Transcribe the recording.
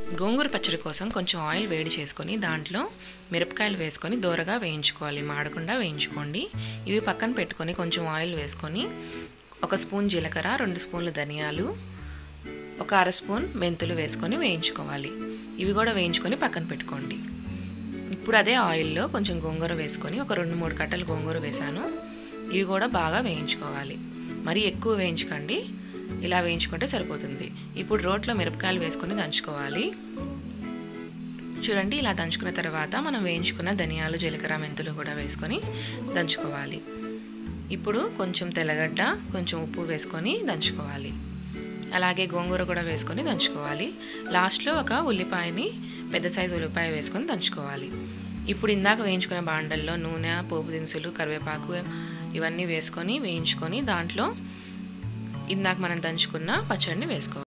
గోంగూర పచ్చడి కోసం కొంచెం ఆయిల్ వేడి చేసుకొని దాంట్లో మిరపకాయలు వేసుకొని దూరగా వేయించుకోవాలి మాడకుండా వేయించుకోండి ఇవి పక్కన పెట్టుకొని కొంచెం ఆయిల్ వేసుకొని ఒక స్పూన్ జీలకర్ర రెండు స్పూన్లు ధనియాలు ఒక అర స్పూన్ మెంతులు వేసుకొని వేయించుకోవాలి ఇవి కూడా వేయించుకొని పక్కన పెట్టుకోండి ఇప్పుడు అదే ఆయిల్లో కొంచెం గోంగూర వేసుకొని ఒక రెండు మూడు కట్టలు గోంగూర వేసాను ఇవి కూడా బాగా వేయించుకోవాలి మరీ ఎక్కువ వేయించకండి ఇలా వేయించుకుంటే సరిపోతుంది ఇప్పుడు రోట్లో మిరపకాయలు వేసుకొని దంచుకోవాలి చూడండి ఇలా దంచుకున్న తర్వాత మనం వేయించుకున్న ధనియాలు జీలకర్ర మెంతులు కూడా వేసుకొని దంచుకోవాలి ఇప్పుడు కొంచెం తెల్లగడ్డ కొంచెం ఉప్పు వేసుకొని దంచుకోవాలి అలాగే గోంగూర కూడా వేసుకొని దంచుకోవాలి లాస్ట్లో ఒక ఉల్లిపాయని పెద్ద సైజు ఉల్లిపాయ వేసుకొని దంచుకోవాలి ఇప్పుడు ఇందాక వేయించుకున్న బాండల్లో నూనె పోపు దినుసులు కరివేపాకు ఇవన్నీ వేసుకొని వేయించుకొని దాంట్లో ఇందాక మనం దంచుకున్న పచ్చడిని వేసుకోవాలి